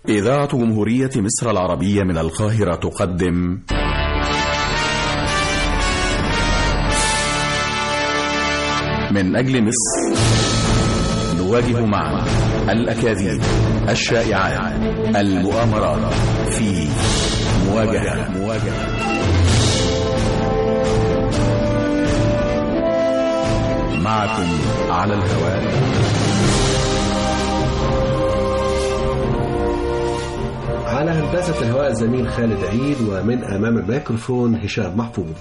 إذاعة جمهورية مصر العربية من القاهرة تقدم من أجل مصر نواجه معا الأكاذيب الشائعات المؤامرات في مواجهة مواجهة معكم على الهواء على هندسة الهواء الزميل خالد عيد ومن أمام الميكروفون هشام محفوظ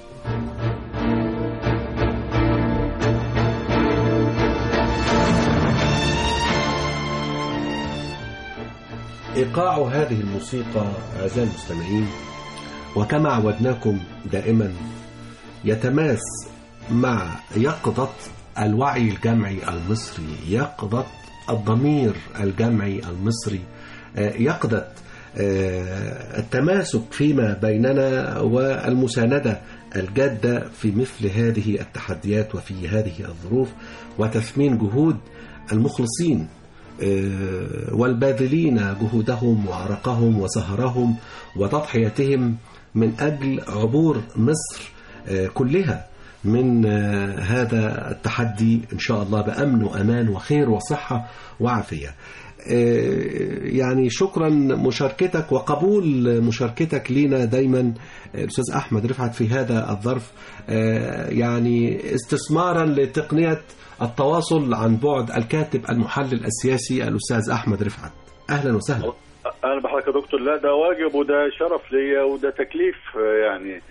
إيقاع هذه الموسيقى أعزائي المستمعين وكما عودناكم دائما يتماس مع يقظة الوعي الجمعي المصري يقظة الضمير الجمعي المصري يقظة التماسك فيما بيننا والمساندة الجادة في مثل هذه التحديات وفي هذه الظروف وتثمين جهود المخلصين والباذلين جهودهم وعرقهم وسهرهم وتضحيتهم من أجل عبور مصر كلها من هذا التحدي إن شاء الله بأمن وأمان وخير وصحة وعافية يعني شكرا مشاركتك وقبول مشاركتك لنا دايما الأستاذ أحمد رفعت في هذا الظرف يعني استثمارا لتقنية التواصل عن بعد الكاتب المحلل السياسي الأستاذ أحمد رفعت أهلا وسهلا أهلا بحضرتك يا دكتور لا ده واجب وده شرف ليا وده تكليف يعني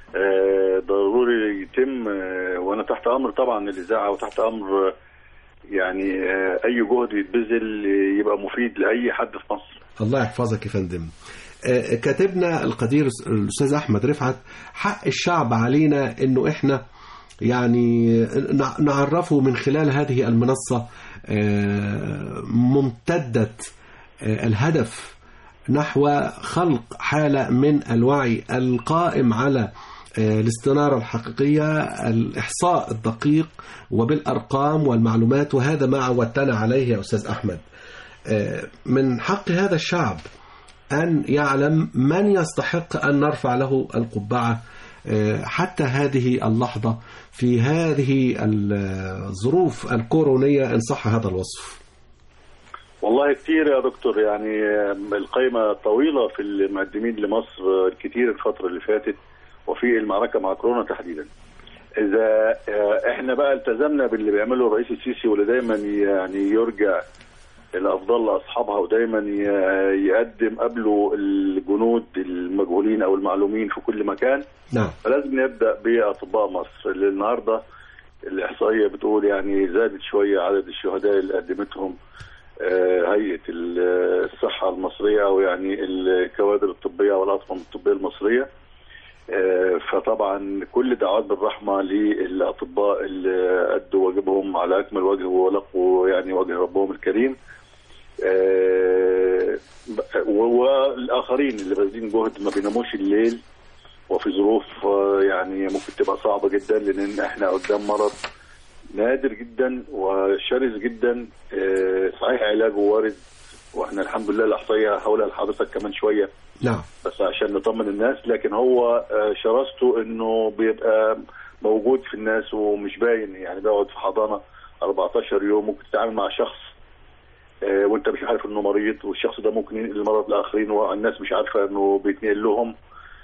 ضروري يتم وانا تحت امر طبعا الاذاعه وتحت امر يعني اي جهد يتبذل يبقى مفيد لاي حد في مصر الله يحفظك يا فندم كاتبنا القدير الاستاذ احمد رفعت حق الشعب علينا انه احنا يعني نعرفه من خلال هذه المنصه ممتده الهدف نحو خلق حاله من الوعي القائم على الاستنارة الحقيقية الإحصاء الدقيق وبالأرقام والمعلومات وهذا ما عودتنا عليه يا أستاذ أحمد من حق هذا الشعب أن يعلم من يستحق أن نرفع له القبعة حتى هذه اللحظة في هذه الظروف الكورونية إن صح هذا الوصف والله كتير يا دكتور يعني القائمة طويلة في المقدمين لمصر كتير الفترة اللي فاتت وفي المعركه مع كورونا تحديدا. اذا احنا بقى التزمنا باللي بيعمله الرئيس السيسي واللي دايما يعني يرجع الافضل لاصحابها ودايما يقدم قبله الجنود المجهولين او المعلومين في كل مكان نعم فلازم نبدا باطباء مصر اللي النهارده الاحصائيه بتقول يعني زادت شويه عدد الشهداء اللي قدمتهم هيئه الصحه المصريه او يعني الكوادر الطبيه والاطقم الطبيه المصريه فطبعا كل دعوات بالرحمه للاطباء اللي ادوا واجبهم على اكمل وجه ولقوا يعني وجه ربهم الكريم والاخرين اللي باذلين جهد ما بيناموش الليل وفي ظروف يعني ممكن تبقى صعبه جدا لان احنا قدام مرض نادر جدا وشرس جدا صحيح علاجه وارد واحنا الحمد لله الاحصائيه هقولها لحضرتك كمان شويه نعم بس عشان نطمن الناس لكن هو شراسته انه بيبقى موجود في الناس ومش باين يعني بيقعد في حضانه 14 يوم ممكن تتعامل مع شخص وانت مش عارف انه مريض والشخص ده ممكن ينقل المرض لاخرين والناس مش عارفه انه بيتنقل لهم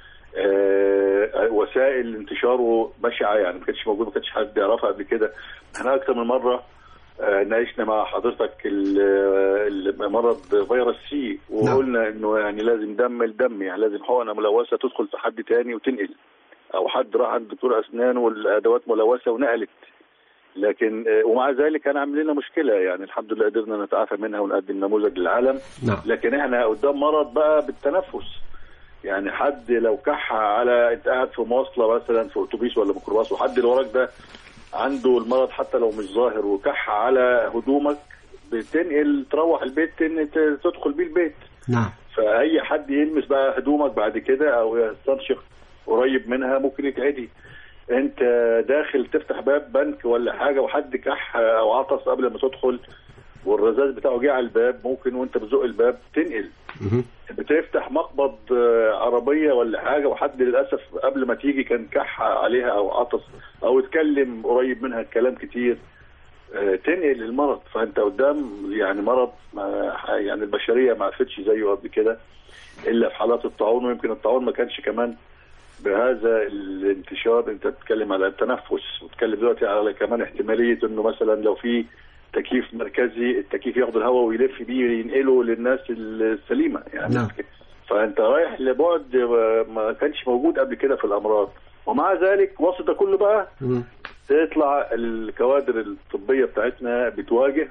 وسائل انتشاره بشعه يعني ما كانتش موجوده ما كانش حد يعرفها قبل كده احنا اكثر من مره ناقشنا مع حضرتك المرض فيروس سي وقلنا انه يعني لازم دم الدم يعني لازم حقنه ملوثه تدخل في حد تاني وتنقل او حد راح عند دكتور اسنان والادوات ملوثه ونقلت لكن ومع ذلك كان عامل لنا مشكله يعني الحمد لله قدرنا نتعافى منها ونقدم نموذج للعالم نعم. لكن احنا قدام مرض بقى بالتنفس يعني حد لو كح على انت قاعد في مواصله مثلا في اتوبيس ولا ميكروباص وحد اللي وراك ده عنده المرض حتى لو مش ظاهر وكح على هدومك بتنقل تروح البيت تدخل بيه البيت نعم فاي حد يلمس بقى هدومك بعد كده او يستنشق قريب منها ممكن يتعدي انت داخل تفتح باب بنك ولا حاجه وحد كح او عطس قبل ما تدخل والرذاذ بتاعه جه على الباب ممكن وانت بتزق الباب تنقل مهم. بتفتح مقبض آه، عربيه ولا حاجه وحد للاسف قبل ما تيجي كان كح عليها او عطس او اتكلم قريب منها كلام كتير آه، تنقل المرض فانت قدام يعني مرض ما يعني البشريه ما عرفتش زيه قبل كده الا في حالات الطاعون ويمكن الطاعون ما كانش كمان بهذا الانتشار انت بتتكلم على التنفس وتتكلم دلوقتي على كمان احتماليه انه مثلا لو في تكييف مركزي التكييف ياخد الهواء ويلف بيه ينقله للناس السليمه يعني نعم. فانت رايح لبعد ما كانش موجود قبل كده في الامراض ومع ذلك وسط ده كله بقى مم. تطلع الكوادر الطبيه بتاعتنا بتواجه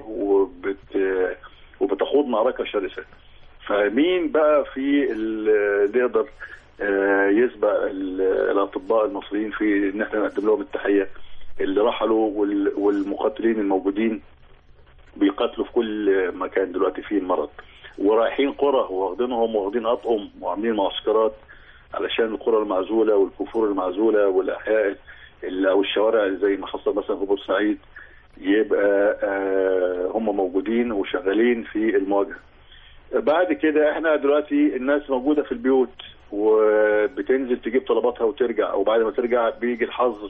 وبت وبتخوض معركه شرسه فمين بقى في ال- اللي يقدر آه، يسبق ال- الاطباء المصريين في ان احنا نقدم لهم التحيه اللي رحلوا وال- والمقاتلين الموجودين بيقاتلوا في كل مكان دلوقتي فيه المرض ورايحين قرى واخدينهم واخدين اطقم وعاملين معسكرات علشان القرى المعزوله والكفور المعزوله والاحياء ال- او الشوارع زي ما حصل مثلا في بورسعيد يبقى آه، هم موجودين وشغالين في المواجهه. بعد كده احنا دلوقتي الناس موجوده في البيوت وبتنزل تجيب طلباتها وترجع وبعد ما ترجع بيجي الحظر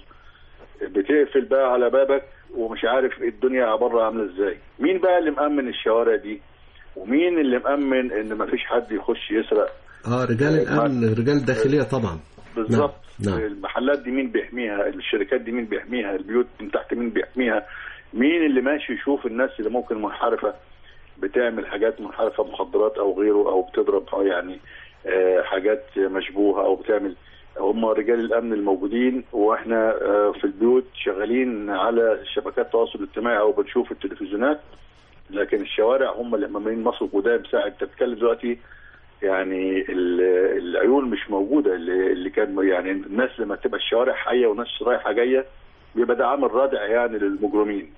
بتقفل بقى على بابك ومش عارف الدنيا بره عامله ازاي مين بقى اللي مأمن الشوارع دي ومين اللي مأمن ان مفيش حد يخش يسرق اه رجال الامن رجال الداخليه طبعا بالظبط نعم، نعم. المحلات دي مين بيحميها الشركات دي مين بيحميها البيوت من تحت مين بيحميها مين اللي ماشي يشوف الناس اللي ممكن منحرفه بتعمل حاجات منحرفه مخدرات او غيره او بتضرب يعني آه، حاجات مشبوهه او بتعمل هم رجال الامن الموجودين واحنا آه، في البيوت شغالين على شبكات التواصل الاجتماعي او بنشوف التلفزيونات لكن الشوارع هم اللي مأمنين مصر قدام ساعه انت بتتكلم دلوقتي يعني ال- العيون مش موجوده اللي اللي كان يعني الناس لما تبقى الشوارع حيه وناس رايحه جايه بيبقى ده عامل رادع يعني للمجرمين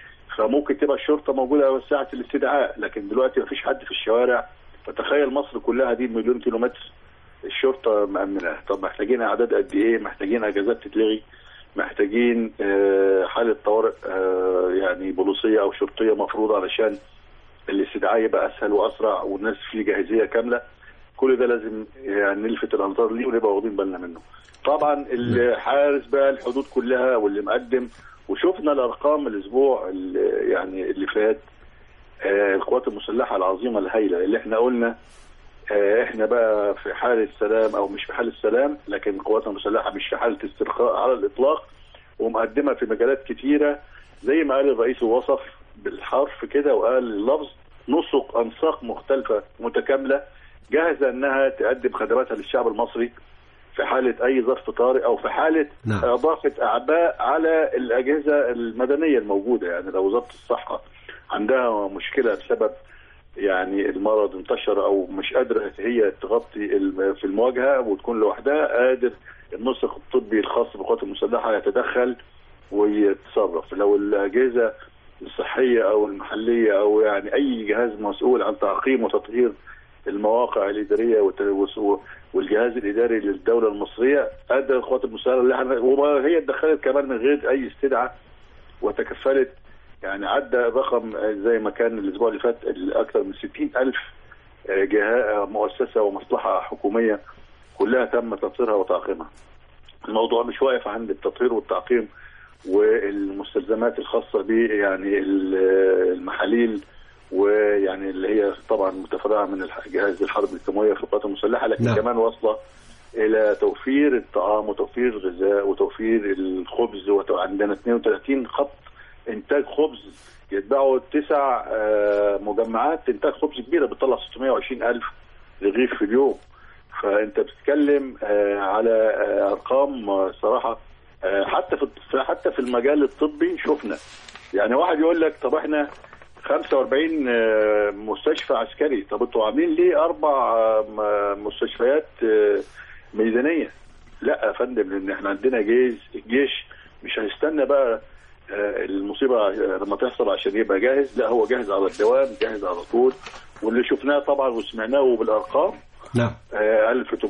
فممكن تبقى الشرطه موجوده ساعه الاستدعاء لكن دلوقتي مفيش حد في الشوارع فتخيل مصر كلها دي مليون كيلومتر الشرطه مأمنه طب محتاجين اعداد قد ايه محتاجين اجازات تتلغي محتاجين آه، حاله طوارئ آه، يعني بوليسيه او شرطيه مفروضه علشان الاستدعاء يبقى اسهل واسرع والناس في جاهزيه كامله كل ده لازم يعني نلفت الانظار ليه ونبقى واخدين بالنا منه. طبعا اللي حارس بقى الحدود كلها واللي مقدم وشفنا الارقام الاسبوع اللي يعني اللي فات آه، القوات المسلحه العظيمه الهائله اللي احنا قلنا آه، احنا بقى في حاله سلام او مش في حاله سلام لكن قواتنا المسلحه مش في حاله استرخاء على الاطلاق ومقدمه في مجالات كتيره زي ما قال الرئيس ووصف بالحرف كده وقال اللفظ نسق انساق مختلفه متكامله جاهزه انها تقدم خدماتها للشعب المصري في حاله اي ظرف طارئ او في حاله نعم. اضافه اعباء على الاجهزه المدنيه الموجوده يعني لو وزاره الصحه عندها مشكله بسبب يعني المرض انتشر او مش قادره هي تغطي الم- في المواجهه وتكون لوحدها قادر النسق الطبي الخاص بالقوات المسلحه يتدخل ويتصرف لو الاجهزه الصحيه او المحليه او يعني اي جهاز مسؤول عن تعقيم وتطهير المواقع الاداريه والت- والس- والجهاز الاداري للدوله المصريه ادى القوات المسلحه اللي احنا وهي اتدخلت كمان من غير اي استدعاء وتكفلت يعني عدى رقم زي ما كان الاسبوع اللي فات اكثر من 60 الف جهه مؤسسه ومصلحه حكوميه كلها تم تطهيرها وتعقيمها. الموضوع مش واقف عند التطهير والتعقيم والمستلزمات الخاصه ب يعني ال- المحاليل ويعني اللي هي طبعا متفرعه من الح- جهاز الحرب الكيماويه في القوات المسلحه لكن نعم. كمان واصله الى توفير الطعام وتوفير الغذاء وتوفير الخبز وعندنا 32 خط انتاج خبز يتباعوا تسع آه، مجمعات انتاج خبز كبيره بتطلع 620 الف رغيف في اليوم فانت بتتكلم آه، على آه، ارقام آه، صراحه آه، حتى في حتى في المجال الطبي شفنا يعني واحد يقول لك طب احنا 45 آه، مستشفى عسكري طب انتوا عاملين ليه اربع آه، م- مستشفيات آه، ميدانيه لا يا فندم لان احنا عندنا جيش الجيش مش هيستنى بقى آه، المصيبه آه، لما تحصل عشان يبقى جاهز لا هو جاهز على الدوام جاهز على طول واللي شفناه طبعا وسمعناه بالارقام نعم آه،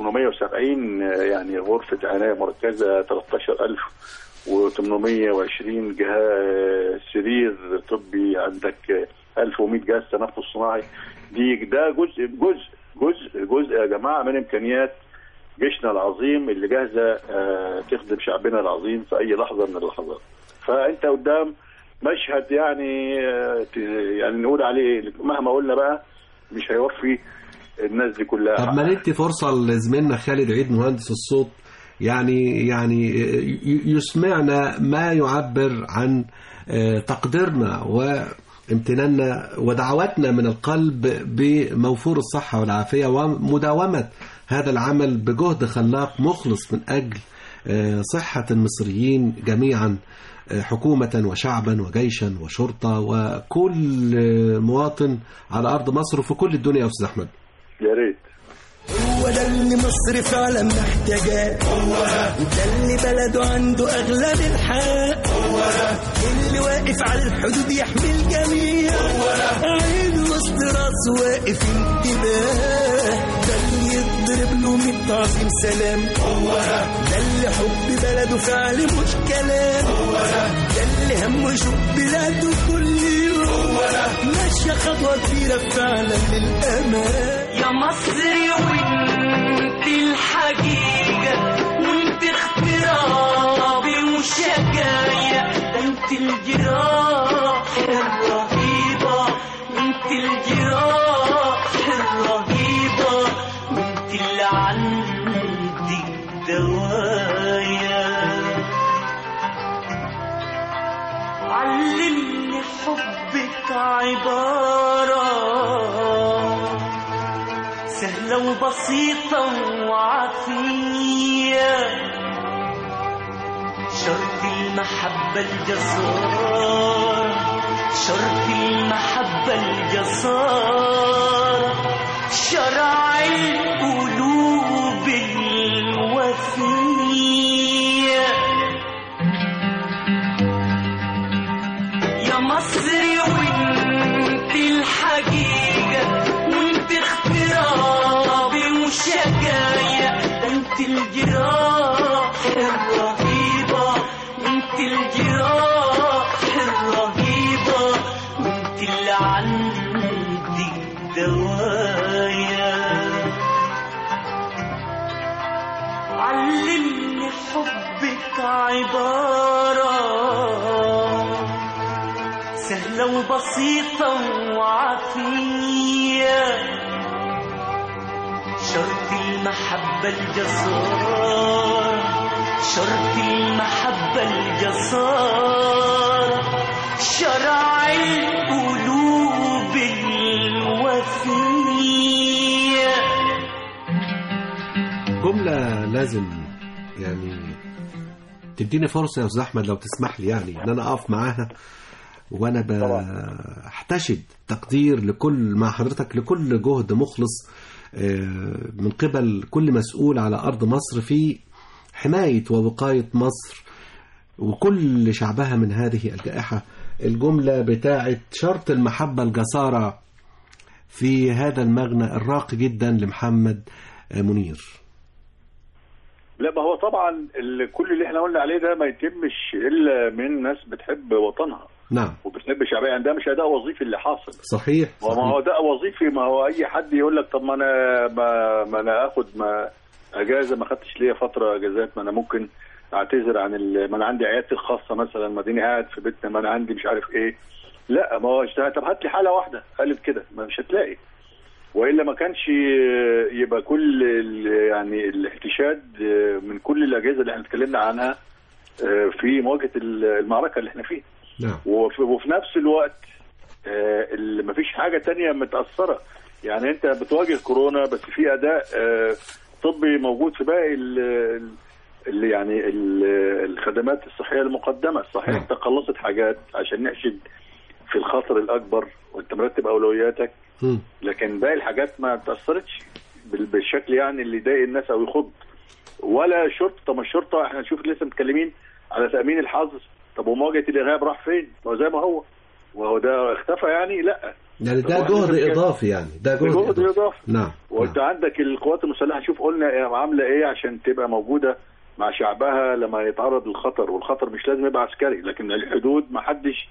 1870 آه، يعني غرفة عناية مركزة 13000 و820 جهاز سرير طبي عندك آه، 1100 جهاز تنفس صناعي دي ده جزء جزء جزء جزء يا جماعه من امكانيات جيشنا العظيم اللي جاهزه آه، تخدم شعبنا العظيم في اي لحظه من اللحظات فانت قدام مشهد يعني آه، ت- يعني نقول عليه إيه؟ مهما قلنا بقى مش هيوفي الناس دي كلها طب ما ندي فرصة لزميلنا خالد عيد مهندس الصوت يعني يعني ي- يسمعنا ما يعبر عن آه، تقديرنا وامتناننا ودعواتنا من القلب بموفور الصحة والعافية ومداومة هذا العمل بجهد خلاق مخلص من أجل آه، صحة المصريين جميعا آه، حكومة وشعبا وجيشا وشرطة وكل آه، مواطن على أرض مصر وفي كل الدنيا يا أستاذ أحمد يا ريت هو ده اللي مصر فعلا محتاجاه هو ده اللي بلده عنده اغلب الحق هو اللي واقف على الحدود يحمي الجميع هو عين وسط راسه واقف انتباه ده اللي يضرب له من تعظيم سلام هو ده اللي حب بلده فعل مش كلام هو ده اللي همه يشوف بلاده كل يوم هو ماشية خطوة كبيرة فعلا للأمان يا مصري وانت الحقيقة وانت اخترابي وشجاية ده انت الجراح الرهيبة وانت الجراح الرهيبة وانت اللي عندك دوايا علمني حبك عبارة سهلة وبسيطة وعافية شرط المحبة الجسار شرط المحبة الجسار شرع القلوب الوفيه يا مصري وانت الحقيقة وانت اخترابي وشجاية ده انت الجراح الرهيبة وانت الجراح الرهيبة وانت اللي عندك دوايا علمني حبك عبارة سهلة وبسيطة وعافية شرط المحبة الجسار شرط المحبة الجسار شرع القلوب الوفيه جملة لازم يعني تديني فرصة يا أستاذ أحمد لو تسمح لي يعني إن أنا أقف معاها وأنا بحتشد تقدير لكل مع حضرتك لكل جهد مخلص آه، من قبل كل مسؤول على أرض مصر في حماية ووقاية مصر وكل شعبها من هذه الجائحة الجملة بتاعت شرط المحبة الجسارة في هذا المغنى الراقي جدا لمحمد آه، منير لا ما هو طبعا ال- كل اللي احنا قلنا عليه ده ما يتمش الا من ناس بتحب وطنها نعم وبتحب شعبها يعني ده مش اداء وظيفي اللي حاصل صحيح, وما صحيح. هو ده وظيفي ما هو اي حد يقول لك طب ما انا ما, ما انا اخد ما اجازه ما خدتش ليا فتره اجازات ما انا ممكن اعتذر عن ال... ما انا عندي عيادتي الخاصه مثلا ما ديني قاعد في بيتنا ما انا عندي مش عارف ايه لا ما هو اشتغل طب هات لي حاله واحده قالت كده ما مش هتلاقي والا ما كانش يبقى كل ال- يعني الاحتشاد من كل الاجهزه اللي احنا اتكلمنا عنها في مواجهه المعركه اللي احنا فيها نعم وفي, وفي نفس الوقت آه، اللي مفيش حاجة تانية متأثرة يعني انت بتواجه كورونا بس في اداء آه، طبي موجود في باقي ال- اللي يعني ال- الخدمات الصحية المقدمة صحيح نعم. انت خلصت حاجات عشان نحشد في الخطر الاكبر وانت مرتب اولوياتك مم. لكن باقي الحاجات ما تأثرتش بال- بالشكل يعني اللي يضايق الناس او يخض ولا شرطه طب ما الشرطه احنا نشوف لسه متكلمين على تامين الحظر طب ومواجهه الارهاب راح فين؟ ما هو زي ما هو وهو ده اختفى يعني لا يعني ده طب جهد إحنا إضافي يعني ده جهد, جهد اضافي نعم وانت نعم. عندك القوات المسلحه شوف قلنا إيه- عامله ايه عشان تبقى موجوده مع شعبها لما يتعرض للخطر والخطر مش لازم يبقى عسكري لكن الحدود ما حدش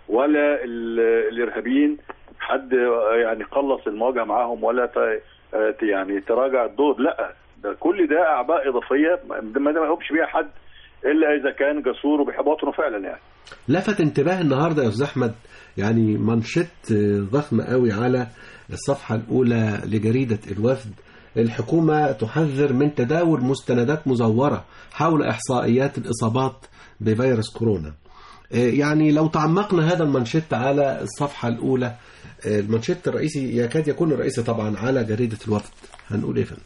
ولا ال- الارهابيين حد آه، يعني قلص المواجهه معاهم ولا ت- آه، يعني تراجع الدور لا ده كل ده اعباء اضافيه ما ما يقومش بيها حد الا اذا كان جسور وبيحب وطنه فعلا يعني لفت انتباه النهارده يا استاذ احمد يعني منشط آه، ضخم قوي على الصفحه الاولى لجريده الوفد الحكومه تحذر من تداول مستندات مزوره حول احصائيات الاصابات بفيروس كورونا آه، يعني لو تعمقنا هذا المنشط على الصفحه الاولى آه، المنشط الرئيسي يكاد يكون الرئيسي طبعا على جريده الوفد هنقول ايه فندم؟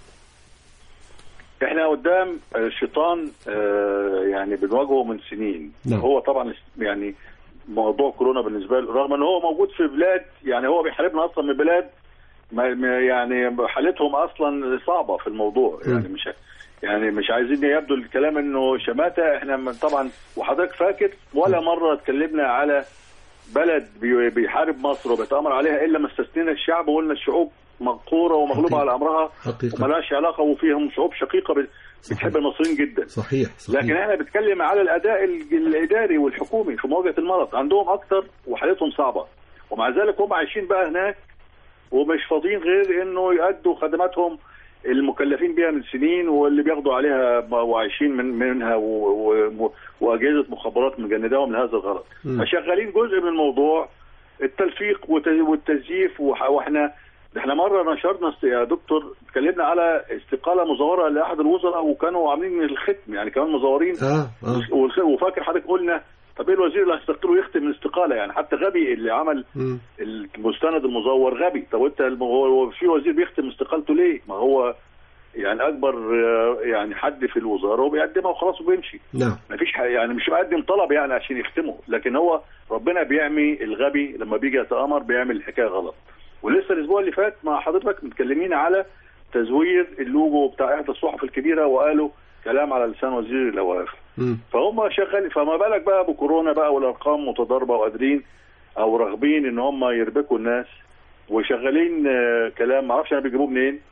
احنا قدام شيطان آه، يعني بنواجهه من سنين نعم. هو طبعا يعني موضوع كورونا بالنسبه له رغم ان هو موجود في بلاد يعني هو بيحاربنا اصلا من بلاد ما ما- يعني حالتهم اصلا صعبه في الموضوع يعني مش يعني مش عايزين يبدو الكلام انه شماته احنا من- طبعا وحضرتك فاكر ولا مره اتكلمنا على بلد بي- بيحارب مصر وبيتامر عليها الا ما استثنينا الشعب وقلنا الشعوب مقهوره ومغلوبه حقيقة. على امرها حقيقة. وملهاش علاقه وفيهم شعوب شقيقه بت- صحيح. بتحب المصريين جدا صحيح صحيح لكن احنا بنتكلم على الاداء ال- الاداري والحكومي في مواجهه المرض عندهم اكتر وحالتهم صعبه ومع ذلك هم عايشين بقى هناك ومش فاضيين غير انه يؤدوا خدماتهم المكلفين بيها من سنين واللي بياخدوا عليها م- وعايشين من منها و- و- واجهزه مخابرات مجنداهم لهذا الغرض مم. فشغالين جزء من الموضوع التلفيق وت- والتزييف وح- واحنا احنا مره نشرنا است- يا دكتور اتكلمنا على استقاله مزوره لاحد الوزراء وكانوا عاملين الختم يعني كمان مزورين اه اه والخ- وفاكر حضرتك قلنا طب ايه الوزير اللي هيستقيله يختم الاستقاله يعني حتى غبي اللي عمل مم. المستند المزور غبي طب انت الم- هو هو في وزير بيختم استقالته ليه؟ ما هو يعني اكبر آه، يعني حد في الوزاره وبيقدمها وخلاص وبيمشي نعم ما فيش يعني مش مقدم طلب يعني عشان يختمه لكن هو ربنا بيعمي الغبي لما بيجي يتامر بيعمل الحكايه غلط ولسه الاسبوع اللي فات مع حضرتك متكلمين على تزوير اللوجو بتاع احدى الصحف الكبيره وقالوا كلام على لسان وزير الاوقاف مم. فهم شغالين فما بالك بقى بكورونا بقى والارقام متضاربه وقادرين او راغبين ان هم يربكوا الناس وشغالين آه، كلام ما اعرفش انا بيجيبوه منين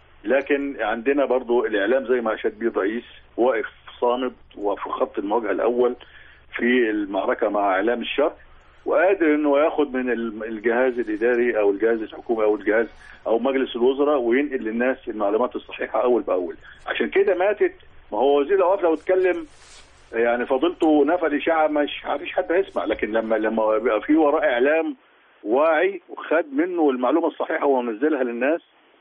لكن عندنا برضو الاعلام زي ما اشاد بيه الرئيس واقف صامد وفي خط المواجهه الاول في المعركه مع اعلام الشر وقادر انه ياخد من ال- الجهاز الاداري او الجهاز الحكومي او الجهاز او مجلس الوزراء وينقل للناس المعلومات الصحيحه اول باول عشان كده ماتت ما هو وزير الاوقاف لو اتكلم يعني فضلته نفى الاشاعه مش ما فيش حد هيسمع لكن لما لما بيبقى في وراء اعلام واعي وخد منه المعلومه الصحيحه ونزلها للناس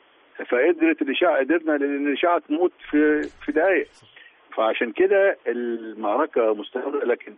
فقدرت الاشاعه قدرنا لان الاشاعه تموت في في دقائق فعشان كده المعركه مستمره لكن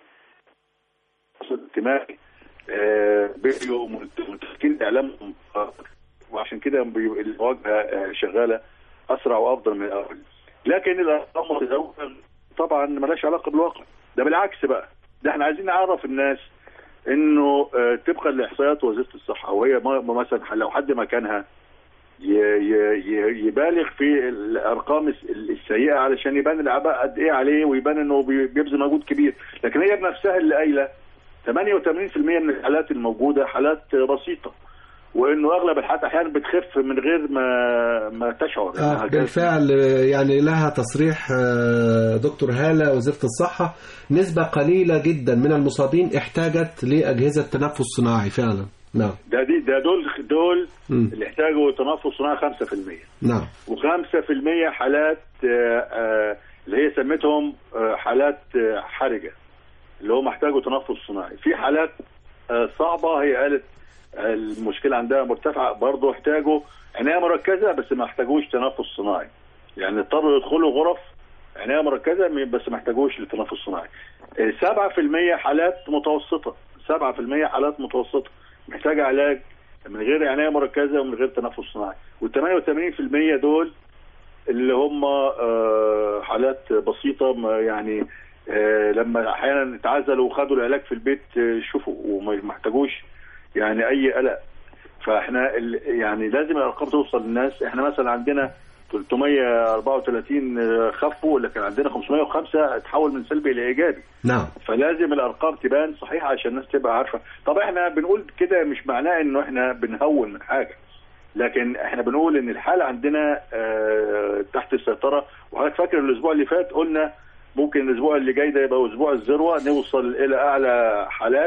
انتمائي آه، بقيوا متمسكين اعلامهم وعشان كده بيبقى المواجهه آه، شغاله اسرع وافضل من الاول لكن الارقام متزوجه طبعا ملهاش علاقه بالواقع ده بالعكس بقى ده احنا عايزين نعرف الناس انه آه، طبقا لاحصائيات وزاره الصحه وهي ما- مثلا لو حد مكانها ي- ي- ي- يبالغ في الارقام الس- السيئه علشان يبان العباء قد ايه عليه ويبان انه بي- بيبذل مجهود كبير لكن هي بنفسها اللي قايله 88% من الحالات الموجوده حالات بسيطه وانه اغلب الحالات احيانا بتخف من غير ما ما تشعر آه إنها جات- بالفعل آه، يعني لها تصريح آه، دكتور هالة وزيرة الصحة نسبة قليلة جدا من المصابين احتاجت لأجهزة تنفس صناعي فعلا نعم ده دي ده دول دول مم. اللي احتاجوا تنفس صناعي 5% نعم و5% حالات آه، آه، اللي هي سميتهم آه، حالات آه، حرجه اللي هم احتاجوا تنفس صناعي في حالات آه، صعبه هي قالت آه، المشكله عندها مرتفعه برضه احتاجوا عنايه مركزه بس ما احتاجوش تنفس صناعي يعني اضطروا يدخلوا غرف عنايه مركزه م- بس ما احتاجوش لتنفس صناعي آه، 7% حالات متوسطه 7% حالات متوسطه محتاجه علاج من غير عنايه مركزه ومن غير تنفس صناعي وال88% دول اللي هم آه، حالات بسيطه ما يعني آه، لما احيانا اتعزلوا وخدوا العلاج في البيت آه، شوفوا وما ما احتاجوش يعني اي قلق فاحنا ال- يعني لازم الارقام توصل للناس احنا مثلا عندنا 334 آه، خفوا لكن عندنا 505 اتحول من سلبي الى ايجابي نعم فلازم الارقام تبان صحيحه عشان الناس تبقى عارفه طب احنا بنقول كده مش معناه انه احنا بنهون من حاجه لكن احنا بنقول ان الحاله عندنا آه، تحت السيطره وحضرتك فاكر الاسبوع اللي فات قلنا ممكن الاسبوع اللي جاي ده يبقى اسبوع الذروه نوصل الى اعلى حالات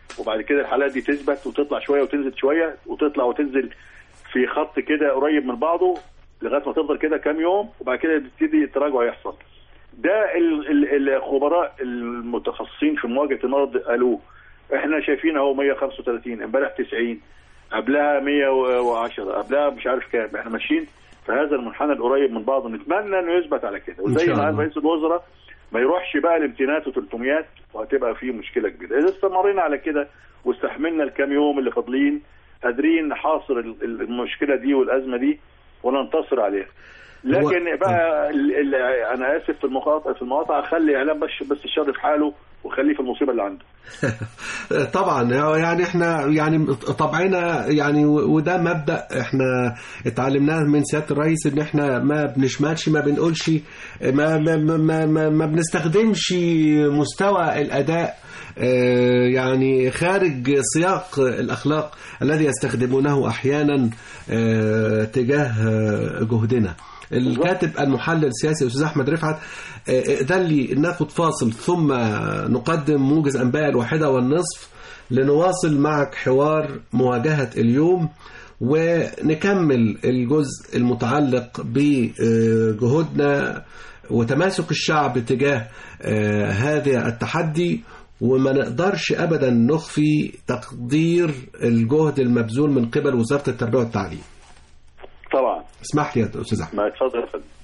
وبعد كده الحالات دي تثبت وتطلع شويه وتنزل شويه وتطلع وتنزل في خط كده قريب من بعضه لغايه ما تفضل كده كام يوم وبعد كده يبتدي التراجع يحصل ده ال- ال- الخبراء المتخصصين في مواجهه المرض قالوه احنا شايفين اهو 135 امبارح 90 قبلها 110 قبلها مش عارف كام احنا ماشيين في هذا المنحنى القريب من بعضه نتمنى انه يثبت على كده إن وزي شاء ما قال الله. رئيس الوزراء ما يروحش بقى الامتينات و300 وهتبقى في مشكله كبيره اذا استمرينا على كده واستحملنا الكام يوم اللي فاضلين قادرين نحاصر ال- ال- المشكله دي والازمه دي وننتصر عليها لكن بقى ال- ال- انا اسف في المقاطعه في المقاطعه خلي اعلام بس بس الشر في حاله وخليه في المصيبه اللي عنده طبعا يعني احنا يعني طبعنا يعني و- وده مبدا احنا اتعلمناه من سياده الرئيس ان احنا ما بنشمتش ما بنقولش ما ما ما, ما, ما بنستخدمش مستوى الاداء آه، يعني خارج سياق الاخلاق الذي يستخدمونه احيانا آه، تجاه آه، جهدنا الكاتب المحلل السياسي الاستاذ احمد رفعت آه، ده اللي ناخد فاصل ثم نقدم موجز انباء الواحده والنصف لنواصل معك حوار مواجهه اليوم ونكمل الجزء المتعلق بجهودنا وتماسك الشعب تجاه آه، هذا التحدي وما نقدرش ابدا نخفي تقدير الجهد المبذول من قبل وزاره التربيه والتعليم. طبعا اسمح لي يا استاذ احمد. ما اتفضل يا فندم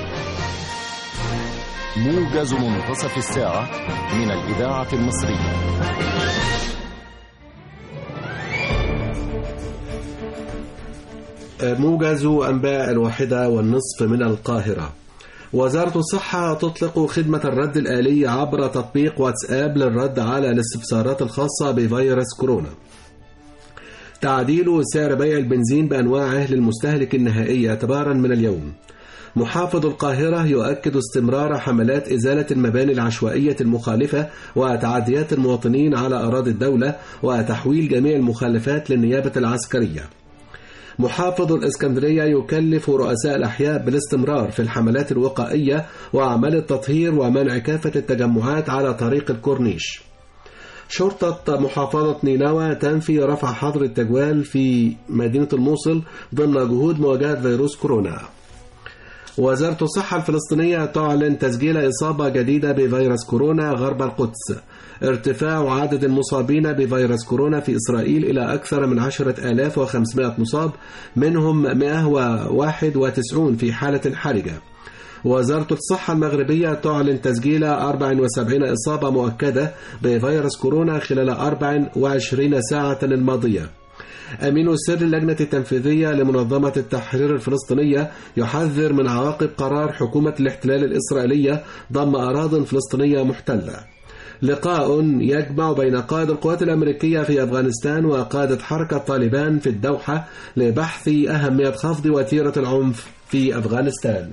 موجز منتصف الساعة من الإذاعة المصرية موجز أنباء الواحدة والنصف من القاهرة وزارة الصحة تطلق خدمة الرد الآلي عبر تطبيق واتساب للرد على الاستفسارات الخاصة بفيروس كورونا تعديل سعر بيع البنزين بأنواعه للمستهلك النهائي اعتبارا من اليوم محافظ القاهرة يؤكد استمرار حملات إزالة المباني العشوائية المخالفة وتعديات المواطنين على أراضي الدولة وتحويل جميع المخالفات للنيابة العسكرية محافظ الإسكندرية يكلف رؤساء الأحياء بالاستمرار في الحملات الوقائية وأعمال التطهير ومنع كافة التجمعات على طريق الكورنيش شرطة محافظة نينوى تنفي رفع حظر التجوال في مدينة الموصل ضمن جهود مواجهة فيروس كورونا وزارة الصحة الفلسطينية تعلن تسجيل إصابة جديدة بفيروس كورونا غرب القدس ارتفاع عدد المصابين بفيروس كورونا في إسرائيل إلى أكثر من 10500 مصاب منهم 191 في حالة حرجة وزارة الصحة المغربية تعلن تسجيل 74 إصابة مؤكدة بفيروس كورونا خلال 24 ساعة الماضية أمين سر اللجنة التنفيذية لمنظمة التحرير الفلسطينية يحذر من عواقب قرار حكومة الاحتلال الإسرائيلية ضم أراضٍ فلسطينية محتلة لقاء يجمع بين قائد القوات الأمريكية في أفغانستان وقادة حركة طالبان في الدوحة لبحث أهمية خفض وتيرة العنف في أفغانستان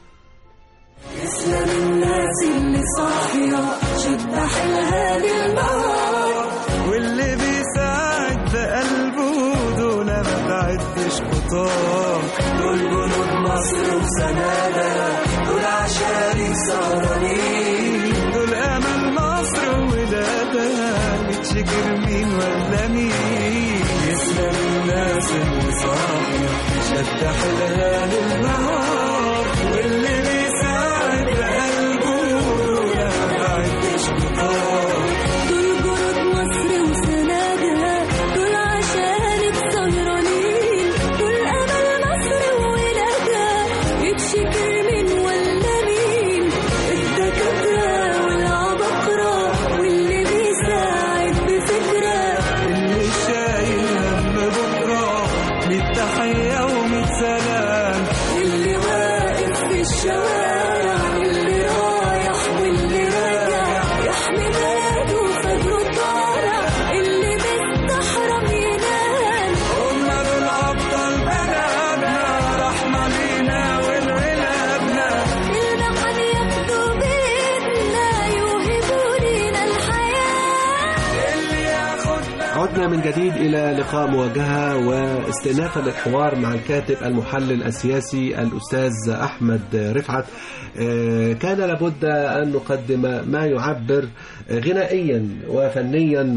اسلام الناس اللي صاحية شد حيلها للنهار واللي بيساعد بقلبه دول ما تعدش خطاه دول جنود مصر وسنادة دول عشان سهرانين دول امل مصر وولادها بتشكر مين ولا مين يسلم الناس اللي صاحية شد حيلها للنهار واللي بيساعد بقلبه دول ما تعدش خطاه دول جنود مصر وسنادة دول عشانك سهرانين دول أمل مصر وولادها يتشكر من ولا مين الدكاترة والعبقرة واللي بيساعد بفكرة اللي شايل هم بكرة ميت تحية وميت سلام اللي واقف في الشوارع اللي رايح واللي راجع يحمي بلده فجره طالع اللي مستحرم ينام هم دول أبطال بلدنا رحمة لينا ولولادنا المحن ياخدوا بإيدنا يوهبوا لينا الحياة اللي ياخد عدنا من جديد إلى لقاء مواجهة واستئنافا للحوار مع الكاتب المحلل السياسي الأستاذ أحمد رفعت آه، كان لابد أن نقدم ما يعبر غنائيا وفنيا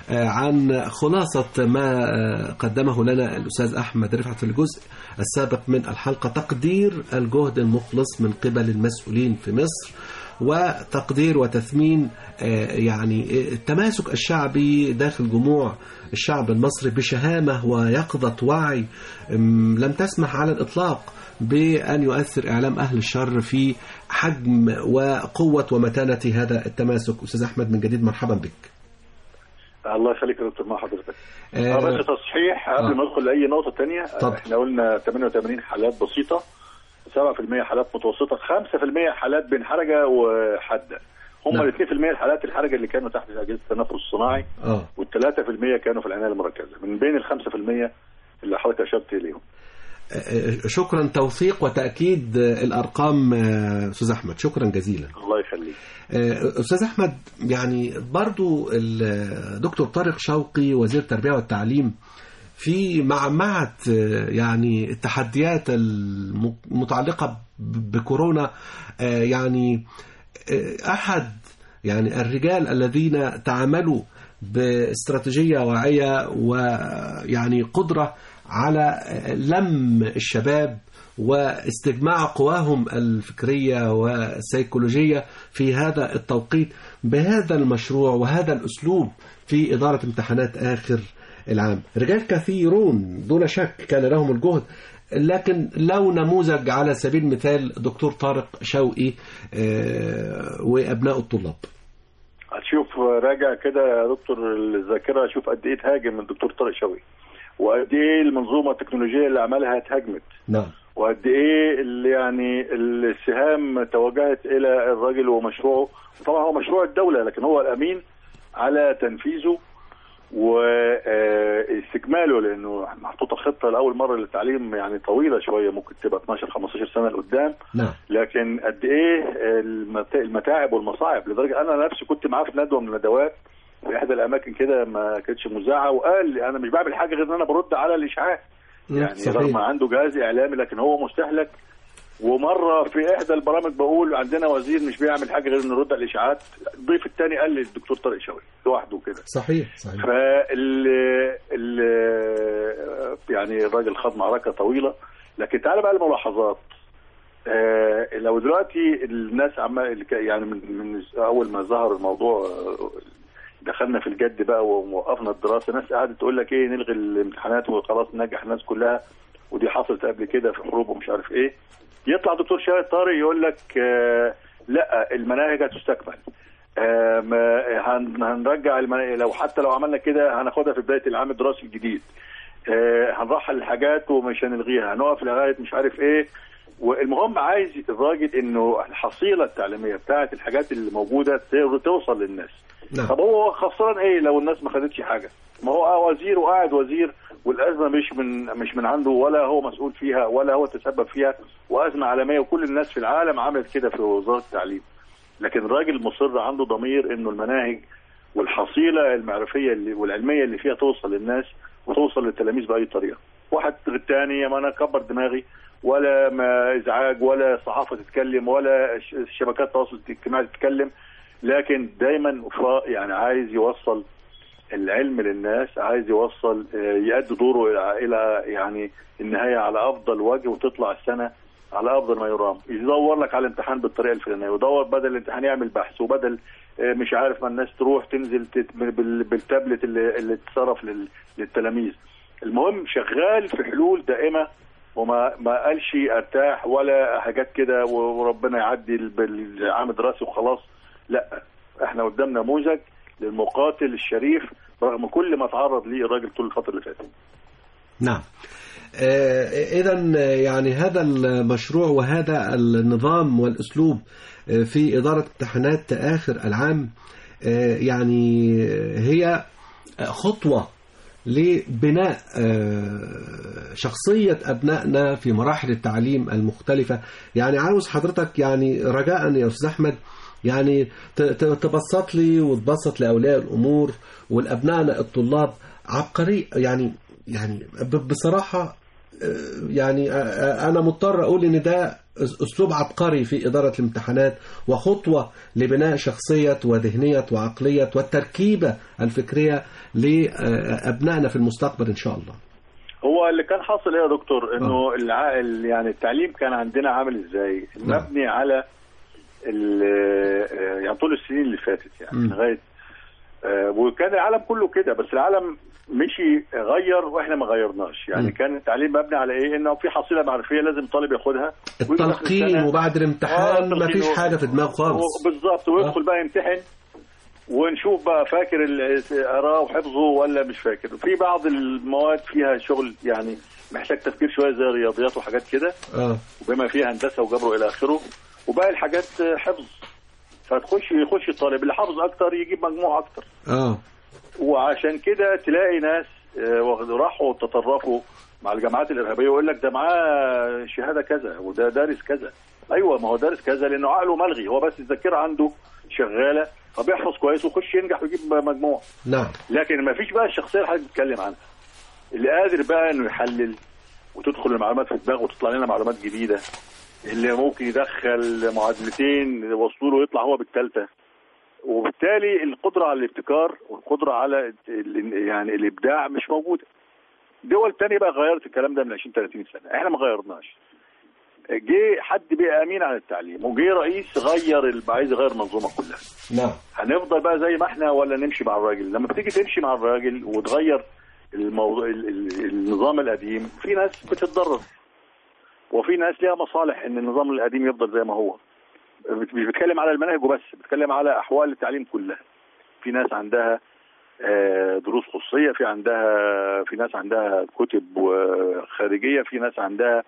آه، عن خلاصة ما آه، قدمه لنا الأستاذ أحمد رفعت في الجزء السابق من الحلقة تقدير الجهد المخلص من قبل المسؤولين في مصر وتقدير وتثمين آه، يعني التماسك الشعبي داخل جموع الشعب المصري بشهامة ويقظة وعي أم، لم تسمح على الإطلاق بأن يؤثر إعلام أهل الشر في حجم وقوة ومتانة هذا التماسك أستاذ أحمد من جديد مرحبا بك الله يخليك يا دكتور مع حضرتك آه، اه بس تصحيح قبل آه. ما ندخل لاي نقطه تانية طب. احنا قلنا 88 حالات بسيطه 7% حالات متوسطه 5% حالات بين حرجه وحاده هم نعم. ال 2% الحالات الحرجه اللي كانوا تحت اجهزه التنفس الصناعي آه وال 3% كانوا في العنايه المركزه من بين ال 5% اللي حضرتك اشرت اليهم شكرا توثيق وتأكيد الأرقام آه، أستاذ أحمد شكرا جزيلا الله يخليك آه، أستاذ أحمد يعني برضو الدكتور طارق شوقي وزير التربية والتعليم في معمعة آه، يعني التحديات المتعلقة ب- بكورونا آه، يعني آه، أحد يعني الرجال الذين تعاملوا باستراتيجية واعية ويعني قدرة على لم الشباب واستجماع قواهم الفكرية والسيكولوجية في هذا التوقيت بهذا المشروع وهذا الأسلوب في إدارة امتحانات آخر العام رجال كثيرون دون شك كان لهم الجهد لكن لو نموذج على سبيل المثال دكتور طارق شوقي آه، وأبناء الطلاب هتشوف راجع كده يا دكتور الذاكره شوف قد ايه تهاجم الدكتور طارق شوقي وقد ايه المنظومه التكنولوجيه اللي عملها اتهاجمت نعم وقد ايه اللي يعني السهام توجهت الى الراجل ومشروعه طبعا هو مشروع الدوله لكن هو الامين على تنفيذه واستكماله لانه محطوطه خطه لاول مره للتعليم يعني طويله شويه ممكن تبقى 12 15 سنه لقدام نعم لكن قد ايه المت- المتاعب والمصاعب لدرجه انا نفسي كنت معاه في ندوه من الندوات في احدى الاماكن كده ما كانتش مذاعه وقال لي انا مش بعمل حاجه غير ان انا برد على الاشاعات يعني صحيح. رغم عنده جهاز اعلامي لكن هو مستهلك ومره في احدى البرامج بقول عندنا وزير مش بيعمل حاجه غير انه يرد على الاشاعات الضيف الثاني قال لي الدكتور طارق شوقي لوحده كده صحيح صحيح فال ال يعني الراجل خاض معركه طويله لكن تعال بقى الملاحظات آه لو دلوقتي الناس عمال يعني من, من اول ما ظهر الموضوع آه، دخلنا في الجد بقى ووقفنا الدراسه ناس قعدت تقول لك ايه نلغي الامتحانات وخلاص ننجح الناس كلها ودي حصلت قبل كده في حروب ومش عارف ايه يطلع دكتور شاهد طارق يقول لك آه لا المناهج هتستكمل آه ما- هن- هنرجع المناهج لو حتى لو عملنا كده هناخدها في بدايه العام الدراسي الجديد آه هنرحل الحاجات ومش هنلغيها هنقف لغايه مش عارف ايه والمهم عايز الراجل انه الحصيله التعليميه بتاعت الحاجات اللي موجوده ت- توصل للناس نعم طب هو خسران ايه لو الناس ما خدتش حاجه ما هو آه وزير وقاعد وزير والازمه مش من مش من عنده ولا هو مسؤول فيها ولا هو تسبب فيها وازمه عالميه وكل الناس في العالم عملت كده في وزاره التعليم لكن الراجل مصر عنده ضمير انه المناهج والحصيله المعرفيه اللي والعلميه اللي فيها توصل للناس وتوصل للتلاميذ باي طريقه واحد الثاني ما انا اكبر دماغي ولا ما ازعاج ولا صحافه تتكلم ولا ش- شبكات التواصل الاجتماعي تتكلم لكن دايما فا- يعني عايز يوصل العلم للناس عايز يوصل آه، يؤدي دوره إلى- الى يعني النهايه على افضل وجه وتطلع السنه على افضل ما يرام يدور لك على الامتحان بالطريقه الفلانيه ويدور بدل الامتحان يعمل بحث وبدل آه، مش عارف ما الناس تروح تنزل تت- بال- بالتابلت اللي, اللي اتصرف لل- للتلاميذ المهم شغال في حلول دائمه وما ما قالش ارتاح ولا حاجات كده وربنا يعدي ال- بالعام الدراسي وخلاص لا احنا قدام نموذج للمقاتل الشريف رغم كل ما تعرض ليه الراجل طول الفتره اللي فاتت نعم إذا يعني هذا المشروع وهذا النظام والأسلوب آه، في إدارة امتحانات آخر العام آه، يعني هي خطوة لبناء آه، شخصية أبنائنا في مراحل التعليم المختلفة يعني عاوز حضرتك يعني رجاء يا أستاذ أحمد يعني ت- ت- تبسط لي وتبسط لأولياء الأمور والأبنائنا الطلاب عبقري يعني يعني ب- بصراحة آه، يعني آه، آه، أنا مضطر أقول إن ده أس- أسلوب عبقري في إدارة الامتحانات وخطوة لبناء شخصية وذهنية وعقلية والتركيبة الفكرية لأبنائنا في المستقبل إن شاء الله هو اللي كان حاصل ايه يا دكتور انه الع... ال- يعني التعليم كان عندنا عامل ازاي نعم. مبني على ال... آه، يعني طول السنين اللي فاتت يعني مم. لغايه آه، وكان العالم كله كده بس العالم مشي غير واحنا ما غيرناش يعني مم. كان التعليم مبني على ايه انه في حصيله معرفيه لازم الطالب ياخدها ويجي آخر التلقين السنة- وبعد آه، الامتحان التلقين مفيش و- حاجة في دماغه خالص بالظبط ويدخل بقى يمتحن ونشوف بقى فاكر ال- قراه وحفظه ولا مش فاكر في بعض المواد فيها شغل يعني محتاج تفكير شويه زي الرياضيات وحاجات كده اه وبما فيها هندسه وجبر الى اخره وباقي الحاجات حفظ فتخش يخش الطالب اللي حافظ اكتر يجيب مجموع اكتر اه وعشان كده تلاقي ناس آه، واخد- راحوا تطرفوا مع الجامعات الارهابيه ويقول لك ده معاه شهاده كذا وده دارس كذا ايوه ما هو دارس كذا لانه عقله ملغي هو بس الذاكره عنده شغاله فبيحفظ كويس ويخش ينجح ويجيب مجموع نعم لكن ما فيش بقى الشخصيه اللي حضرتك بتتكلم عنها اللي قادر بقى انه يحلل وتدخل المعلومات في دماغه وتطلع لنا معلومات جديده اللي ممكن يدخل معادلتين وصلوا له ويطلع هو بالثالثه وبالتالي القدره على الابتكار والقدره على ال- يعني الابداع مش موجوده دول تانية بقى غيرت الكلام ده من 20 30 سنه احنا ما غيرناش جه حد بقى امين عن التعليم وجه رئيس غير ال- عايز يغير المنظومه كلها نعم هنفضل بقى زي ما احنا ولا نمشي مع الراجل لما بتيجي تمشي مع الراجل وتغير الموضوع ال- ال- النظام القديم في ناس بتتضرر وفي ناس ليها مصالح ان النظام القديم يفضل زي ما هو بت- مش بتكلم على المناهج وبس بتكلم على احوال التعليم كلها في ناس عندها آه، دروس خصوصيه في عندها في ناس عندها كتب و- خارجيه في ناس عندها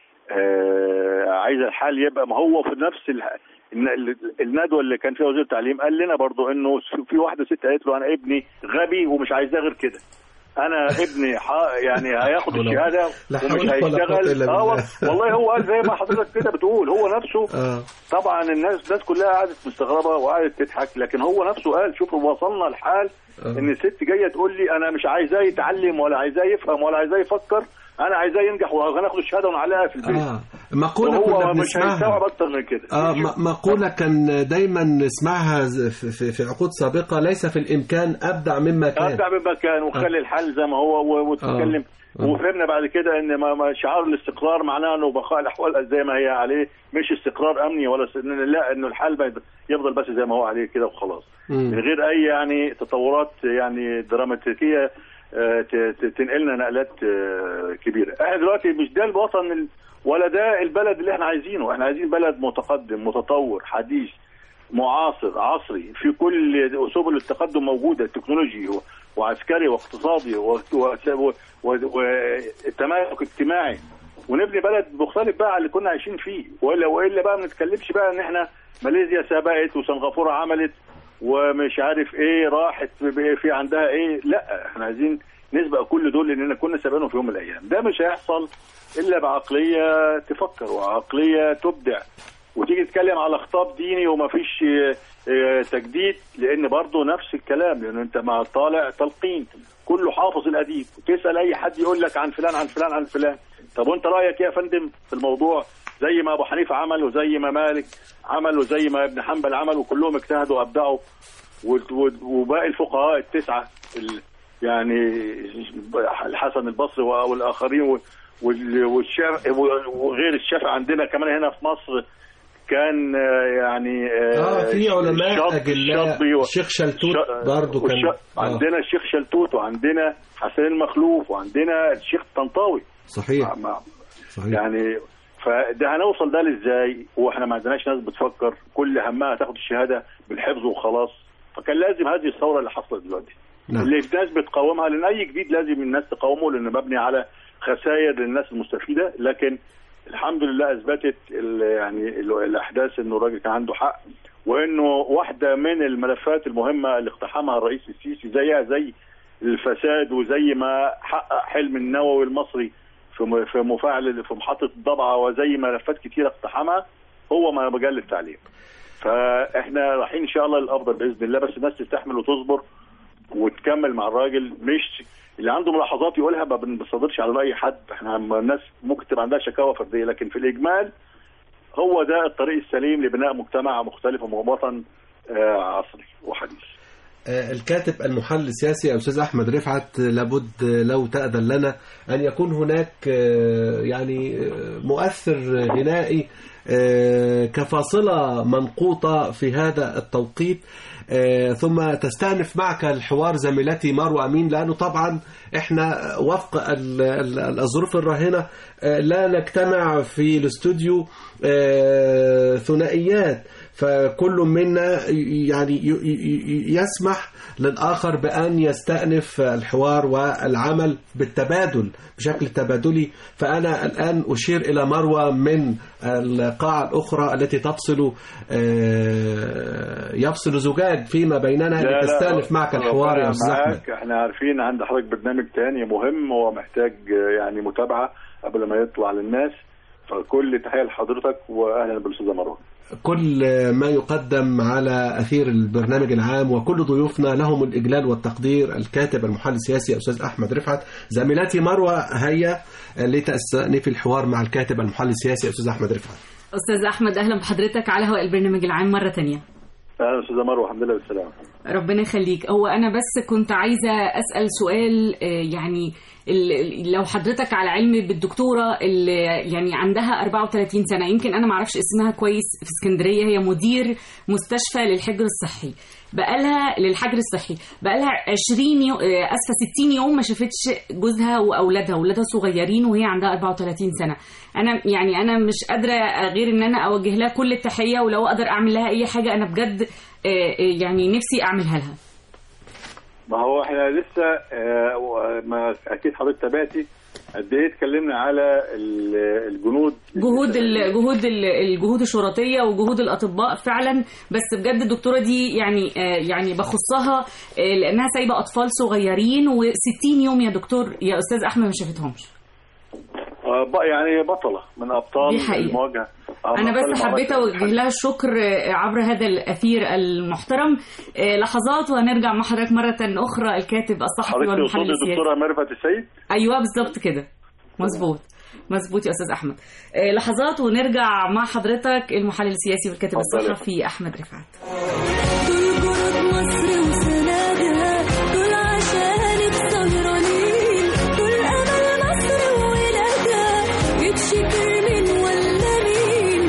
آه، عايزه الحال يبقى ما هو في نفس الح... الن- ال- الندوه اللي كان فيها وزير التعليم قال لنا برضو انه في واحده ست قالت له انا ابني غبي ومش عايزاه غير كده انا ابني ح... يعني هياخد حول- الشهاده لا حول ومش ولا قوة إلا هيشتغل اه بالله. وال- والله هو قال زي ما حضرتك كده بتقول هو نفسه اه طبعا الناس الناس كلها قعدت مستغربه وقعدت تضحك لكن هو نفسه قال شوفوا وصلنا لحال آه. ان الست جايه تقول لي انا مش عايزاه يتعلم ولا عايزاه يفهم ولا عايزاه يفكر انا عايزاه ينجح وهناخد الشهاده ونعلقها في البيت اه مقولة وهو كنا مش بنسمعها هيستوعب اكتر من كده اه م- مقولة كان دايما نسمعها ز- في- في في عقود سابقة ليس في الإمكان أبدع مما كان ارجع بمكان وخلي الحل زي ما هو و- وتتكلم آه. وفهمنا بعد كده ان ما ما شعار الاستقرار معناه انه بقاء الاحوال زي ما هي عليه مش استقرار امني ولا س... لا انه الحال بيد- يفضل بس زي ما هو عليه كده وخلاص مم. من غير اي يعني تطورات يعني دراماتيكيه آه، ت- ت- تنقلنا نقلات آه، كبيره احنا دلوقتي مش ده الوطن ال- ولا ده البلد اللي احنا عايزينه احنا عايزين بلد متقدم متطور حديث معاصر عصري في كل سبل التقدم موجوده تكنولوجي و- وعسكري واقتصادي وتماسك اجتماعي ونبني بلد مختلف بقى عن اللي كنا عايشين فيه والا والا بقى ما نتكلمش بقى ان احنا ماليزيا سبقت وسنغافوره عملت ومش عارف ايه راحت ب- في عندها ايه لا احنا عايزين نسبق كل دول لاننا كنا سابقينهم في يوم من الايام ده مش هيحصل الا بعقليه تفكر وعقليه تبدع وتيجي تتكلم على خطاب ديني ومفيش آه، آه، تجديد لان برضه نفس الكلام لان انت مع طالع تلقين كله حافظ القديم وتسال اي حد يقول لك عن فلان عن فلان عن فلان طب وانت رايك ايه يا فندم في الموضوع زي ما ابو حنيفه عمل وزي ما مالك عمل وزي ما ابن حنبل عمل وكلهم اجتهدوا وابدعوا و- و- وباقي الفقهاء التسعه ال- يعني الحسن البصري والاخرين و- وال- والشافعي وغير الشافعي عندنا كمان هنا في مصر كان آه، يعني اه في علماء الشط- أجلاء الشطبي و- الشيخ شلتوت الش- برضو كان والش- آه. عندنا الشيخ شلتوت وعندنا حسين المخلوف وعندنا الشيخ طنطاوي صحيح مع- صحيح يعني فده هنوصل ده ازاي واحنا ما عندناش ناس بتفكر كل همها تاخد الشهاده بالحفظ وخلاص فكان لازم هذه الثوره اللي حصلت دلوقتي نعم. اللي الناس بتقاومها لان اي جديد لازم الناس تقاومه لانه مبني على خسائر للناس المستفيده لكن الحمد لله اثبتت ال- يعني ال- الاحداث انه الراجل كان عنده حق وانه واحده من الملفات المهمه اللي اقتحمها الرئيس السيسي زيها زي الفساد وزي ما حقق حلم النووي المصري في م- في مفاعل في محطه الضبعه وزي ملفات كتيره اقتحمها هو ما مجال التعليم فاحنا رايحين ان شاء الله للافضل باذن الله بس الناس تستحمل وتصبر وتكمل مع الراجل مش اللي عنده ملاحظات يقولها ما بنصدرش على راي حد احنا الناس ممكن تبقى عندها شكاوى فرديه لكن في الاجمال هو ده الطريق السليم لبناء مجتمع مختلف ووطن آه، عصري وحديث آه، الكاتب المحلل السياسي أستاذ أحمد رفعت لابد لو تأذن لنا أن يكون هناك آه، يعني آه، مؤثر غنائي آه، كفاصلة منقوطة في هذا التوقيت آه، ثم تستأنف معك الحوار زميلتي مروة أمين لأنه طبعا احنا وفق ال- ال- الظروف الراهنة آه، لا نجتمع في الاستوديو آه، ثنائيات فكل منا يعني ي- ي- ي- يسمح للآخر بأن يستأنف الحوار والعمل بالتبادل بشكل تبادلي فأنا الآن أشير إلى مروة من القاعة الأخرى التي تفصل آه، يفصل زجاج فيما بيننا لتستأنف معك الحوار يا أستاذ أحمد معاك احنا عارفين عند حضرتك برنامج تاني مهم هو محتاج آه، يعني متابعة قبل ما يطلع للناس فكل تحية لحضرتك واهلا بالاستاذة مروة كل ما يقدم على أثير البرنامج العام وكل ضيوفنا لهم الإجلال والتقدير الكاتب المحلل السياسي أستاذ أحمد رفعت زميلتي مروة هيا لتستأنف الحوار مع الكاتب المحلل السياسي أستاذ أحمد رفعت أستاذ أحمد أهلا بحضرتك على هواء البرنامج العام مرة تانية اهلا استاذة مروة الحمد لله بالسلامة ربنا يخليك هو أنا بس كنت عايزة أسأل سؤال آه، يعني ال- ال- لو حضرتك على علم بالدكتورة اللي يعني عندها 34 سنة يمكن أنا معرفش اسمها كويس في اسكندرية هي مدير مستشفى للحجر الصحي بقالها للحجر الصحي بقالها 20 يوم اسفه 60 يوم ما شافتش جوزها واولادها اولادها صغيرين وهي عندها 34 سنه انا يعني انا مش قادره غير ان انا اوجه لها كل التحيه ولو اقدر اعمل لها اي حاجه انا بجد آه، آه، يعني نفسي اعملها لها ما هو احنا لسه آه، و- ما اكيد حضرتك تابعتي قد ايه اتكلمنا على ال- الجنود جهود ال- جهود ال- الجهود الشرطيه وجهود الاطباء فعلا بس بجد الدكتوره دي يعني آه، يعني بخصها آه، لانها سايبه اطفال صغيرين و60 يوم يا دكتور يا استاذ احمد ما شافتهمش آه، ب- يعني بطلة من ابطال دي حقيقة. المواجهة آه، انا أبطال بس حبيت المعركة. اوجه لها الشكر آه، عبر هذا الاثير المحترم آه، لحظات وهنرجع مع حضرتك مره اخرى الكاتب الصحفي حضرتك والمحلل تقصدي السياسي الدكتورة ميرفت السيد ايوه بالظبط كده مظبوط مظبوط يا استاذ احمد آه، لحظات ونرجع مع حضرتك المحلل السياسي والكاتب اتفضل. الصحفي احمد رفعت دول جنود مصر وسنادها دول عشانك سهرانين دول امل مصر وولادها يتشكر من ولا مين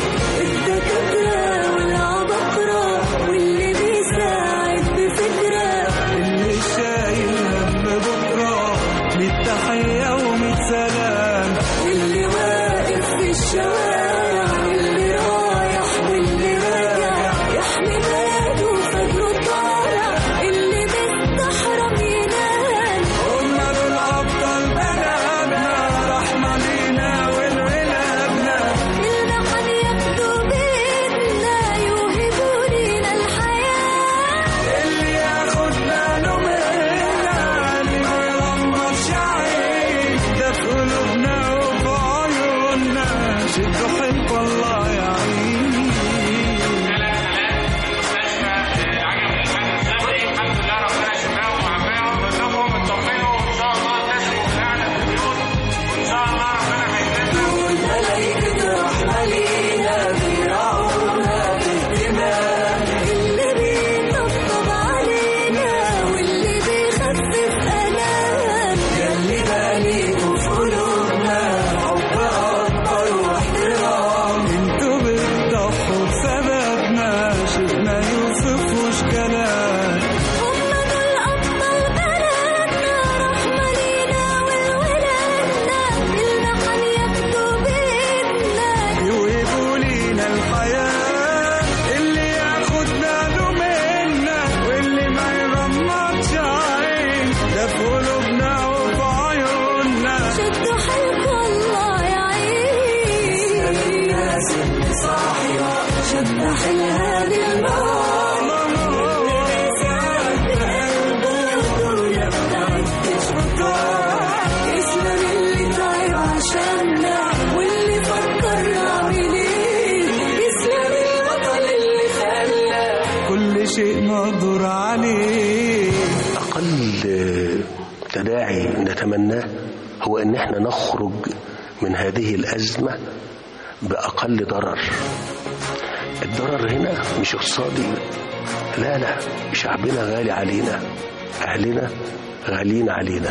الدكاتره والعباقره واللي بيساعد بفكره اللي شايل هم بكرة ميت تحية وميت سلام اللي واقف في الشوارع واللي رايح واللي راجع يحمي بلاده فجره طالع اللي مستحرم ينام هما دول أبطال بلدنا رحمة لينا ولولادنا المحن ياخدوا بيدنا يوهبوا لينا الحياة اللي ياخد باله منا اللي ما يغمضش عين ده في قلوبنا وفي عيوننا شدوا حب الله يعين اللي بيطبطب علينا واللي بيخفف ألام يلي باليكوا في قلوبنا حب أكبر واحترام انتوا بتضحوا بسببنا شفنا يوصفوش كلام هم دول أبطال بلدنا رحمة لينا ولولادنا المحن ياخدوا بيدنا يوهبوا لينا الحياة اللي ياخد باله منا واللي ما يغمضش عين ده في قلوبنا وفي عيوننا شدوا حلق الله يعين الناس اللي صاحية شد حيلها للموت يسلم اللي تعب عشاننا واللي فكر نعمل ايه يسلم البطل اللي خلى كل شيء مقدور عليه أقل تداعي نتمناه هو أن احنا نخرج من هذه الأزمة بأقل ضرر الضرر هنا مش اقتصادي لا لا شعبنا غالي علينا أهلنا غاليين علينا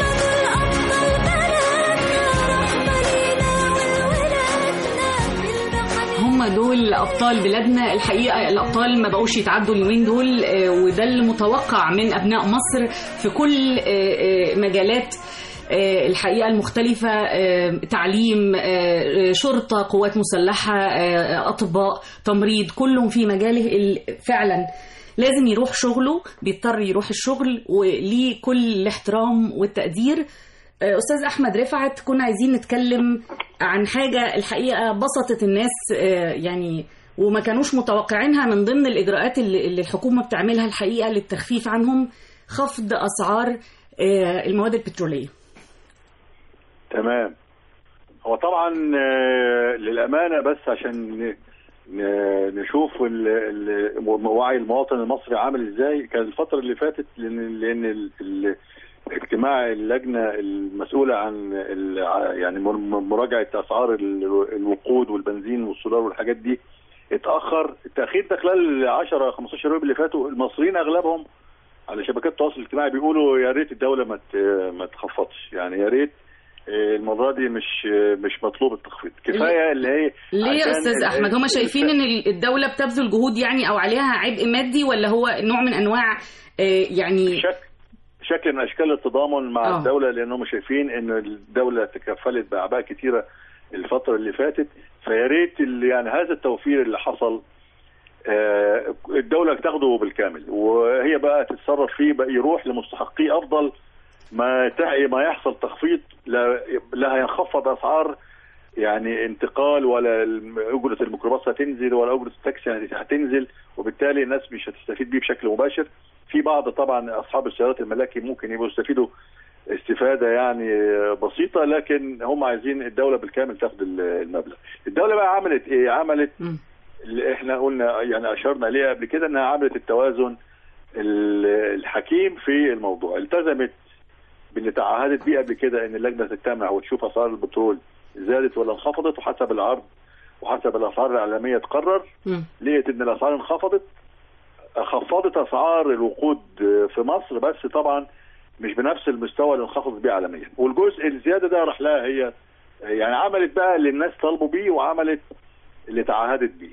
هم دول ابطال بلادنا الحقيقه الابطال ما بقوش يتعدوا اليومين دول آه، وده المتوقع من ابناء مصر في كل آه، آه، مجالات آه، الحقيقه المختلفه آه، تعليم آه، شرطه قوات مسلحه آه، اطباء تمريض كلهم في مجاله ال- فعلا لازم يروح شغله بيضطر يروح الشغل وليه كل الاحترام والتقدير آه، استاذ احمد رفعت كنا عايزين نتكلم عن حاجه الحقيقه بسطت الناس آه، يعني وما كانوش متوقعينها من ضمن الاجراءات اللي اللي الحكومه بتعملها الحقيقه للتخفيف عنهم خفض اسعار آه، المواد البتروليه تمام هو طبعا آه، للامانه بس عشان ن- ن- نشوف ال- ال- وعي المواطن المصري عامل ازاي كان الفتره اللي فاتت لان لان ال- ال- اجتماع اللجنه المسؤوله عن ال- يعني مر- مراجعه اسعار ال- الوقود والبنزين والسولار والحاجات دي اتاخر التاخير ده خلال 10 15 يوم اللي فاتوا المصريين اغلبهم على شبكات التواصل الاجتماعي بيقولوا يا ريت الدوله ما ت- ما تخفضش يعني يا ريت آه، المره دي مش آه، مش مطلوب التخفيض كفايه اللي هي ليه يا عشان استاذ ال- احمد هم ال- شايفين ان ال- الدوله بتبذل جهود يعني او عليها عبء مادي ولا هو نوع من انواع آه، يعني شكل شكل من اشكال التضامن مع آه. الدوله لانهم شايفين ان الدوله تكفلت باعباء كتيره الفتره اللي فاتت فيا ريت ال- يعني هذا التوفير اللي حصل آه، الدوله تاخده بالكامل وهي بقى تتصرف فيه بقى يروح لمستحقيه افضل ما تع- ما يحصل تخفيض لا لا هينخفض اسعار يعني انتقال ولا الم- اجره الميكروباص هتنزل ولا اجره التاكسي هتنزل وبالتالي الناس مش هتستفيد بيه بشكل مباشر في بعض طبعا اصحاب السيارات الملاكي ممكن يبقوا يستفيدوا استفاده يعني بسيطه لكن هم عايزين الدوله بالكامل تاخد ال- المبلغ. الدوله بقى عملت ايه؟ عملت اللي احنا قلنا يعني اشرنا ليه قبل كده انها عملت التوازن ال- الحكيم في الموضوع، التزمت باللي تعهدت بيه قبل كده ان اللجنه تجتمع وتشوف اسعار البترول زادت ولا انخفضت وحسب العرض وحسب الاسعار الاعلاميه تقرر لقيت ان الاسعار انخفضت خفضت اسعار الوقود في مصر بس طبعا مش بنفس المستوى اللي انخفضت بيه عالميا والجزء الزياده ده راح لها هي يعني عملت بقى اللي الناس طالبوا بيه وعملت اللي تعهدت بيه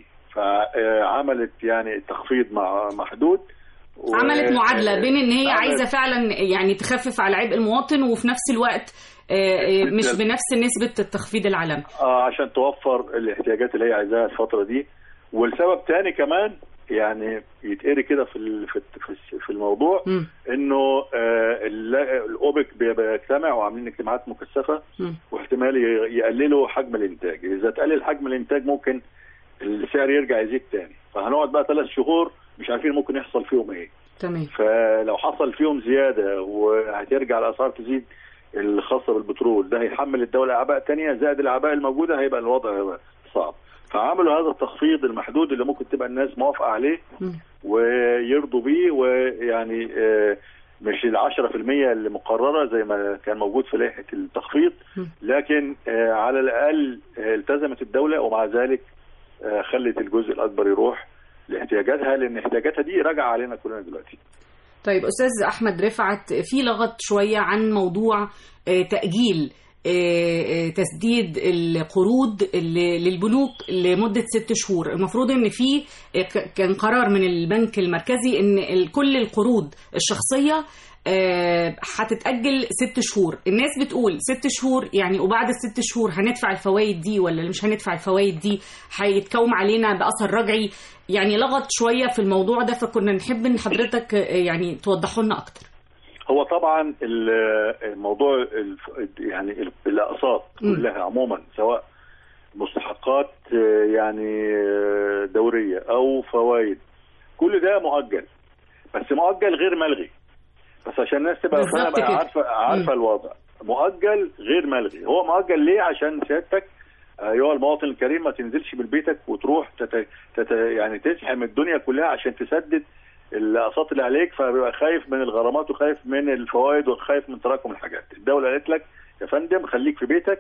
فعملت يعني تخفيض مع محدود و- عملت معادله بين ان هي عملت- عايزه فعلا يعني تخفف على عبء المواطن وفي نفس الوقت آه، آه، مش بالظبط. بنفس نسبه التخفيض العالمي اه عشان توفر الاحتياجات اللي هي عايزاها الفتره دي والسبب تاني كمان يعني يتقري كده في ال- في في- في الموضوع مم. انه آه ال- الاوبك بي- بيجتمع وعاملين اجتماعات مكثفه مم. واحتمال ي- يقللوا حجم الانتاج اذا تقلل حجم الانتاج ممكن السعر يرجع يزيد تاني فهنقعد بقى ثلاث شهور مش عارفين ممكن يحصل فيهم ايه تمام فلو حصل فيهم زياده وهترجع الاسعار تزيد الخاصه بالبترول ده هيحمل الدوله اعباء تانية زائد الاعباء الموجوده هيبقى الوضع هيبقى صعب فعملوا هذا التخفيض المحدود اللي ممكن تبقى الناس موافقه عليه ويرضوا بيه ويعني آه، مش ال 10% اللي مقرره زي ما كان موجود في لائحه التخفيض لكن آه، على الاقل آه، التزمت الدوله ومع ذلك آه، خلت الجزء الاكبر يروح لاحتياجاتها لان احتياجاتها دي راجعه علينا كلنا دلوقتي طيب استاذ احمد رفعت في لغط شويه عن موضوع آه، تاجيل آه، آه، تسديد القروض اللي- للبنوك لمده ست شهور المفروض ان في آه، ك- كان قرار من البنك المركزي ان ال- كل القروض الشخصيه آه، هتتأجل ست شهور الناس بتقول ست شهور يعني وبعد الست شهور هندفع الفوائد دي ولا مش هندفع الفوائد دي هيتكوم علينا بأثر رجعي يعني لغط شوية في الموضوع ده فكنا نحب ان حضرتك آه، يعني توضحوا لنا اكتر هو طبعا ال- الموضوع الف- يعني ال- الاقساط مم. كلها عموما سواء مستحقات آه، يعني آه، دوريه او فوائد كل ده مؤجل بس مؤجل غير ملغي بس عشان الناس تبقى بالظبط فاهمه كده. عارفه عارفه مم. الوضع مؤجل غير ملغي هو مؤجل ليه عشان سيادتك ايها المواطن الكريم ما تنزلش من بيتك وتروح تت... تت... يعني تزحم الدنيا كلها عشان تسدد الاقساط اللي عليك فبيبقى خايف من الغرامات وخايف من الفوائد وخايف من تراكم الحاجات الدوله قالت لك يا فندم خليك في بيتك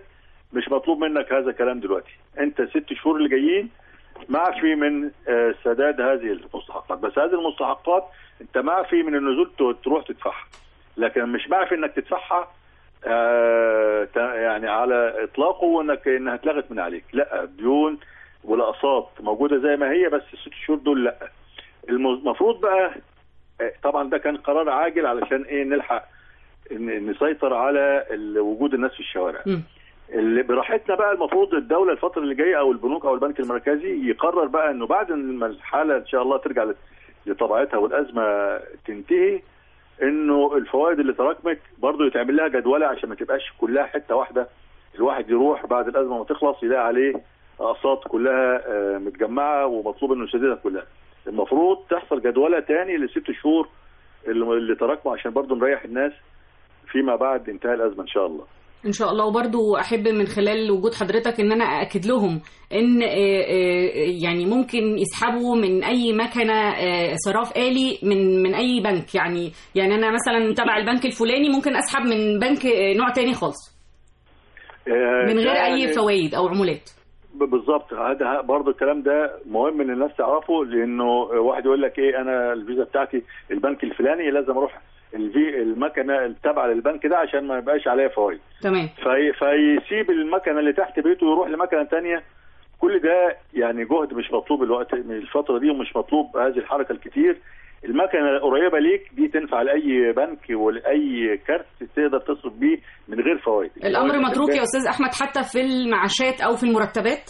مش مطلوب منك هذا الكلام دلوقتي انت ست شهور اللي جايين معفي من آه، سداد هذه المستحقات بس هذه المستحقات انت معفي من النزول ت- تروح تدفعها لكن مش معفي انك تدفعها آه، ت- يعني على اطلاقه وانك انها اتلغت من عليك لا ديون والاقساط موجوده زي ما هي بس الست شهور دول لا المفروض بقى آه، طبعا ده كان قرار عاجل علشان ايه نلحق ن- نسيطر على ال- وجود الناس في الشوارع مم. اللي براحتنا بقى المفروض الدوله الفتره اللي جايه او البنوك او البنك المركزي يقرر بقى انه بعد ما الحاله ان شاء الله ترجع ل- لطبيعتها والازمه تنتهي انه الفوائد اللي تراكمت برضه يتعمل لها جدوله عشان ما تبقاش كلها حته واحده الواحد يروح بعد الازمه ما تخلص يلاقي عليه اقساط كلها آه، متجمعه ومطلوب انه يسددها كلها المفروض تحصل جدوله تاني لست شهور اللي اللي تراكموا عشان برضه نريح الناس فيما بعد انتهاء الازمه ان شاء الله ان شاء الله وبرضو احب من خلال وجود حضرتك ان انا اكد لهم ان آه، آه، يعني ممكن يسحبوا من اي مكنه آه، صراف آلي من من اي بنك يعني يعني انا مثلا تبع البنك الفلاني ممكن اسحب من بنك آه، نوع تاني خالص آه، من غير ده اي يعني- فوائد او عمولات ب- بالظبط هذا برضه الكلام ده مهم ان الناس تعرفه لانه واحد يقول لك ايه انا الفيزا بتاعتي البنك الفلاني لازم اروح الفي المكنه التابعه للبنك ده عشان ما يبقاش عليها فوائد تمام في فيسيب المكنه اللي تحت بيته ويروح لمكنه تانية كل ده يعني جهد مش مطلوب الوقت من الفتره دي ومش مطلوب هذه الحركه الكتير المكنه القريبه ليك دي تنفع لاي بنك ولاي كارت تقدر تصرف بيه من غير فوائد الامر متروك يا استاذ احمد حتى في المعاشات او في المرتبات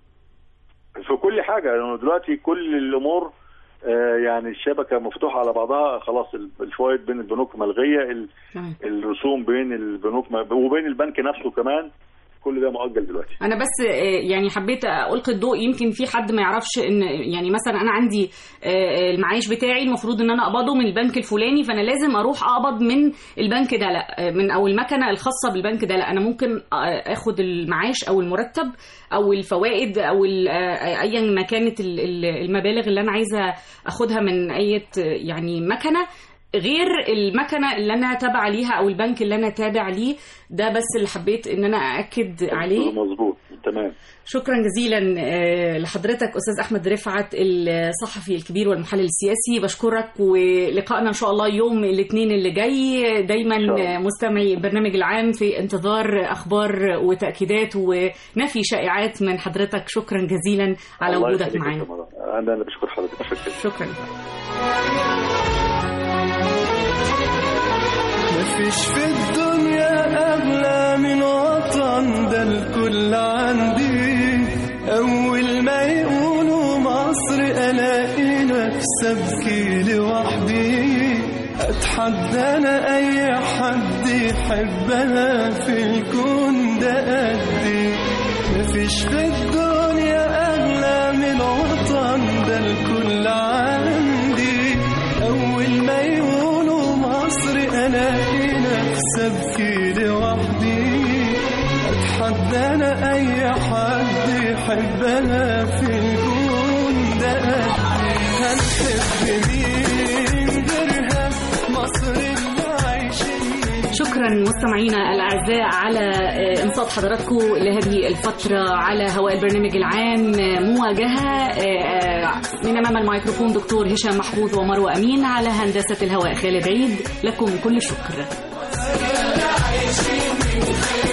في كل حاجه لانه دلوقتي كل الامور آه، يعني الشبكه مفتوحه على بعضها خلاص الفوائد بين البنوك ملغيه ال- تمام. الرسوم بين البنوك م- وبين البنك نفسه كمان كل ده مؤجل دلوقتي انا بس آه، يعني حبيت القي الضوء يمكن في حد ما يعرفش ان يعني مثلا انا عندي آه، المعاش بتاعي المفروض ان انا اقبضه من البنك الفلاني فانا لازم اروح اقبض من البنك ده لا آه، من او المكنه الخاصه بالبنك ده لا انا ممكن آه، اخد المعاش او المرتب او الفوائد او ال- آه، ايا ما كانت ال- ال- المبالغ اللي انا عايزه اخدها من اي يعني مكنه غير المكنه اللي انا تابعه ليها او البنك اللي انا تابع ليه ده بس اللي حبيت ان انا ااكد عليه مظبوط تمام شكرا جزيلا آه، لحضرتك استاذ احمد رفعت الصحفي الكبير والمحلل السياسي بشكرك ولقائنا ان شاء الله يوم الاثنين اللي جاي دايما آه، مستمعي البرنامج العام في انتظار اخبار وتاكيدات ونفي شائعات من حضرتك شكرا جزيلا على الله وجودك يخليك يا معانا سمرة. انا انا بشكر حضرتك شكرا شكرا مفيش في الدنيا أغلى من وطن ده الكل عندي أول ما يقولوا مصر ألاقي نفسي أبكي لوحدي أتحدى أنا أي حد يحبها في الكون ده قدي مفيش في الدنيا أغلى من وطن ده الكل عندي أول ما يقولوا مصر ألاقي نفسي أبكي لوحدي أتحدى أنا أي حد يحبها في الكون ده قدي هنحب مين غيرها مصر اللي عايشين شكرا مستمعينا الاعزاء على آه، انصات حضراتكم لهذه الفتره على هواء البرنامج العام آه، مواجهه آه، آه، من امام الميكروفون دكتور هشام محفوظ ومروه امين على هندسه الهواء خالد عيد لكم كل الشكر